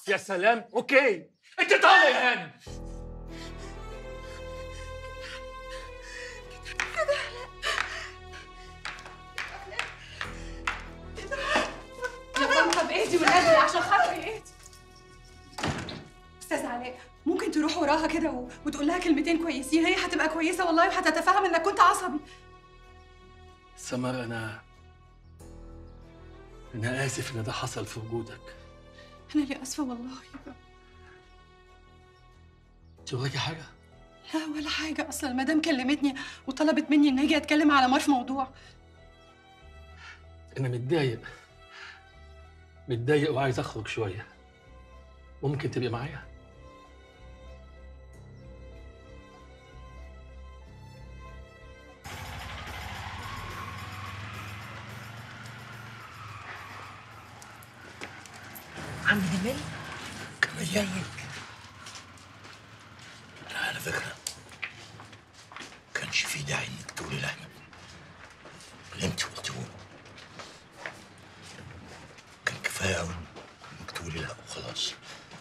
يا سلام اوكي انت طالع يا هانم يا طنطا بايدي والنبي عشان خاطري ايدي استاذ علاء ممكن تروح وراها كده و... وتقول لها كلمتين كويسين هي هتبقى كويسه والله وهتتفهم انك كنت عصبي سمر انا انا اسف ان ده حصل في وجودك انا اللي اسفه والله انت وراكي حاجه لا ولا حاجه اصلا المدام كلمتني وطلبت مني ان اجي اتكلم على ما في موضوع انا متضايق متضايق وعايز اخرج شويه ممكن تبقي معايا عم جمال كماليا انا على فكره كانش في داعي انك تقولي لاحمد اللي انت قلتيه كان كفايه قوي انك تقولي لا وخلاص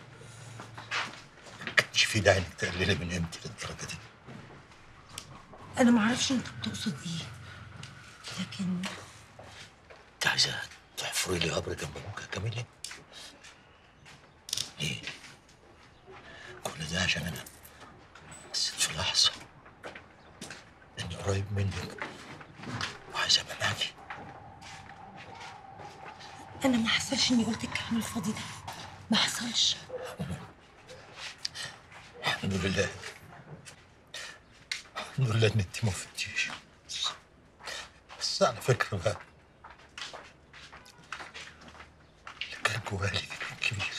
كانش في داعي انك تقللي من قيمتي للدرجه دي انا ما اعرفش انت بتقصد ايه لكن انت عايزه تحفري لي قبر جنب ابوك يا كاميليا ليه كل ده عشان انا حسيت في لحظه اني قريب منك وعايز ابقى معاكي انا ما حصلش اني قلت الكلام الفاضي ده ما حصلش الحمد لله الحمد لله ان انت ما فتيش بس على فكره بقى اللي كان جوايا كان كبير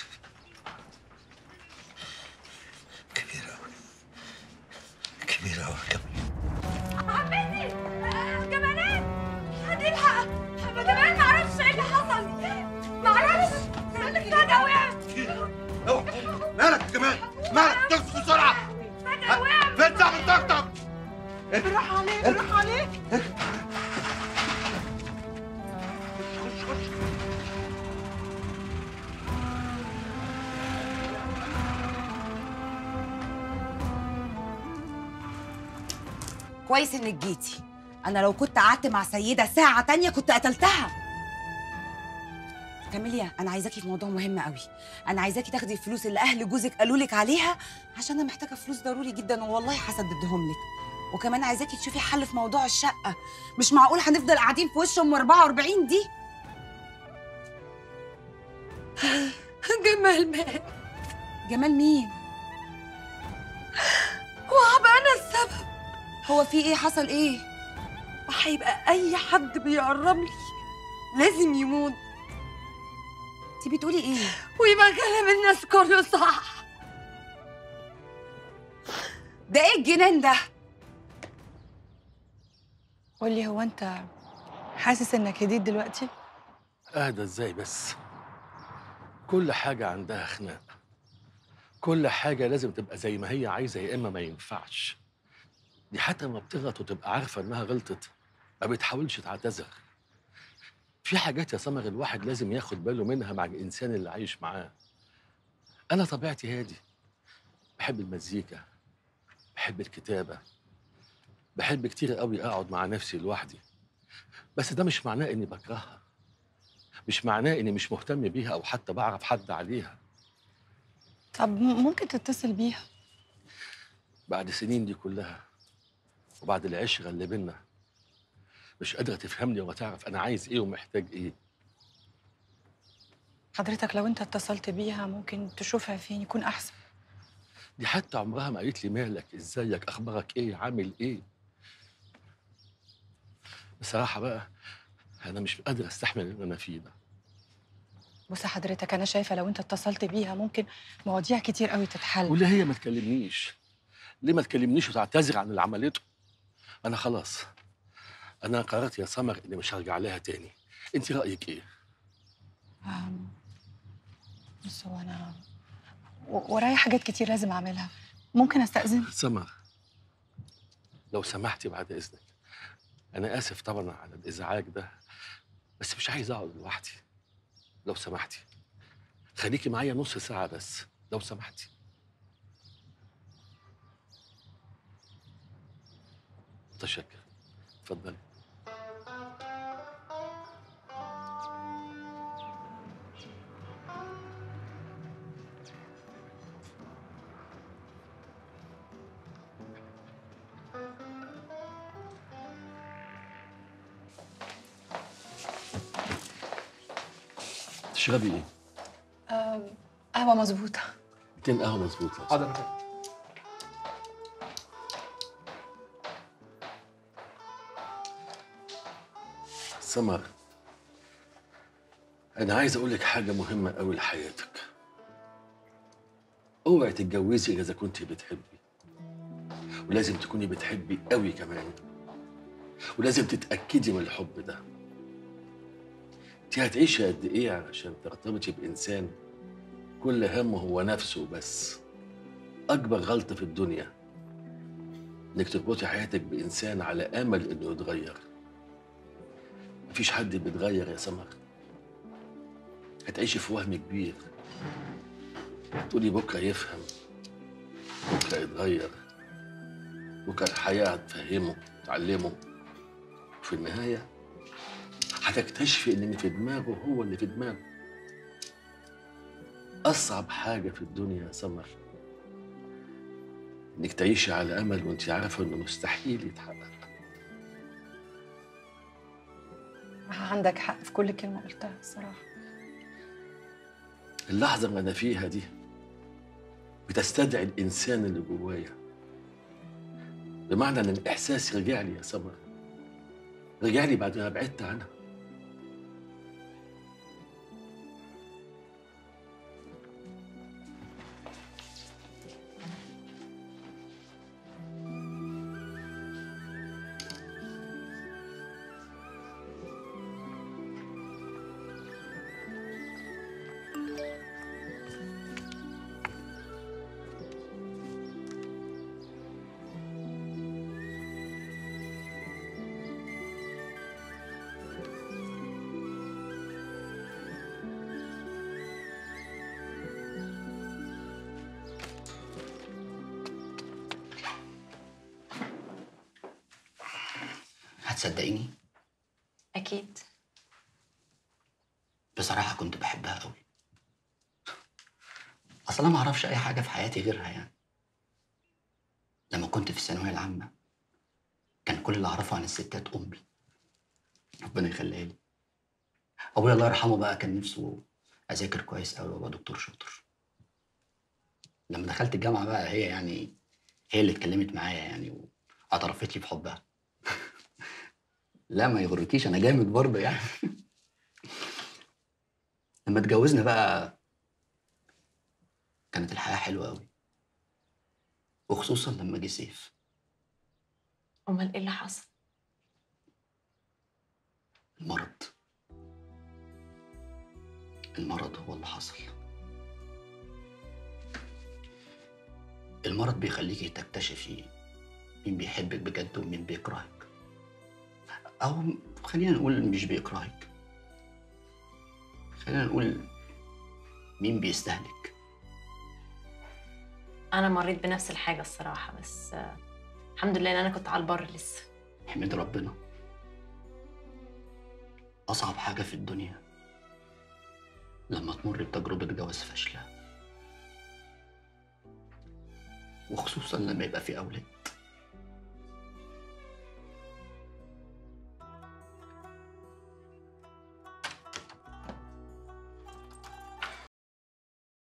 كبير قوي كبير قوي كمان عمتي جمالات حد يلحق ابو جمال معرفش ايه اللي حصل معرفش فجأة وقعت مالك يا جمال مالك تقف بسرعه فجأة وقعت فين صاحب الطقطق بالراحة عليك بالراحة عليك كويس انك جيتي انا لو كنت قعدت مع سيده ساعه تانية كنت قتلتها كاميليا انا عايزاكي في موضوع مهم قوي انا عايزاكي تاخدي الفلوس اللي اهل جوزك قالوا لك عليها عشان انا محتاجه فلوس ضروري جدا والله هسددهم لك وكمان عايزاكي تشوفي حل في موضوع الشقه مش معقول هنفضل قاعدين في وش ام 44 دي جمال مات جمال مين وهبقى انا السبب هو في ايه حصل ايه وهيبقى اي حد بيقرب لي لازم يموت انت بتقولي ايه ويبقى كلام الناس كله صح ده ايه الجنان ده قولي هو انت حاسس انك هديت دلوقتي اهدى ازاي بس كل حاجه عندها خناق كل حاجه لازم تبقى زي ما هي عايزه يا اما ما ينفعش دي حتى لما بتغلط وتبقى عارفه انها غلطت ما بتحاولش تعتذر في حاجات يا سمر الواحد لازم ياخد باله منها مع الانسان اللي عايش معاه انا طبيعتي هادي بحب المزيكا بحب الكتابه بحب كتير قوي اقعد مع نفسي لوحدي بس ده مش معناه اني بكرهها مش معناه اني مش مهتم بيها او حتى بعرف حد عليها طب م- ممكن تتصل بيها بعد السنين دي كلها وبعد العشرة اللي بينا مش قادرة تفهمني ولا تعرف أنا عايز إيه ومحتاج إيه حضرتك لو انت اتصلت بيها ممكن تشوفها فين يكون احسن دي حتى عمرها ما قالت لي مالك إزيك أخبارك إيه عامل إيه بصراحة بقى أنا مش قادر أستحمل اللي أنا فيه ده بص حضرتك انا شايفه لو انت اتصلت بيها ممكن مواضيع كتير قوي تتحل وليه هي ما تكلمنيش ليه ما تكلمنيش وتعتذر عن اللي عملته أنا خلاص أنا قررت يا سمر إني مش هرجع لها تاني أنت رأيك إيه؟ أم، بص هو انا و- ورايا حاجات كتير لازم اعملها ممكن استاذن سمر لو سمحتي بعد اذنك انا اسف طبعا على الازعاج ده بس مش عايز اقعد لوحدي لو سمحتي خليكي معايا نص ساعة بس لو سمحتي متشكر اتفضلي تشربي ايه؟ آم، قهوة مظبوطة اتنين قهوة مظبوطة حاضر سمر أنا عايز أقول لك حاجة مهمة أوي لحياتك اوعي تتجوزي إلا إذا كنتي بتحبي ولازم تكوني بتحبي أوي كمان ولازم تتأكدي من الحب ده انت هتعيشي قد إيه علشان ترتبطي بإنسان كل همه هو نفسه بس أكبر غلطة في الدنيا إنك تربطي حياتك بإنسان على أمل إنه يتغير مفيش حد بيتغير يا سمر هتعيشي في وهم كبير تقولي بكره يفهم بكره يتغير بكره الحياه هتفهمه تعلمه وفي النهايه هتكتشفي ان اللي في دماغه هو اللي في دماغه اصعب حاجه في الدنيا يا سمر انك تعيشي على امل وانت عارفه انه مستحيل يتحقق عندك حق في كل كلمة قلتها الصراحة اللحظة اللي أنا فيها دي بتستدعي الإنسان اللي جوايا بمعنى إن الإحساس رجع لي يا سمر رجع لي بعد ما بعدت عنها هتصدقيني اكيد بصراحة كنت بحبها قوي أصلا ما أعرفش أي حاجة في حياتي غيرها يعني لما كنت في الثانوية العامة كان كل اللي أعرفه عن الستات أمي ربنا يخليها لي أبويا الله يرحمه بقى كان نفسه أذاكر كويس قوي وأبقى دكتور شاطر لما دخلت الجامعة بقى هي يعني هي اللي اتكلمت معايا يعني واعترفت لي بحبها لا ما يغركيش أنا جامد برضه يعني لما اتجوزنا بقى كانت الحياة حلوة أوي وخصوصا لما جه سيف امال ايه اللي حصل المرض المرض هو اللي حصل المرض بيخليكي تكتشفي مين بيحبك بجد ومين بيكرهك أو خلينا نقول مش بيكرهك خلينا نقول مين بيستهلك انا مريت بنفس الحاجه الصراحه بس آه، الحمد لله ان انا كنت على البر لسه احمد ربنا أصعب حاجة في الدنيا لما تمر بتجربة جواز فاشلة وخصوصا لما يبقى في أولاد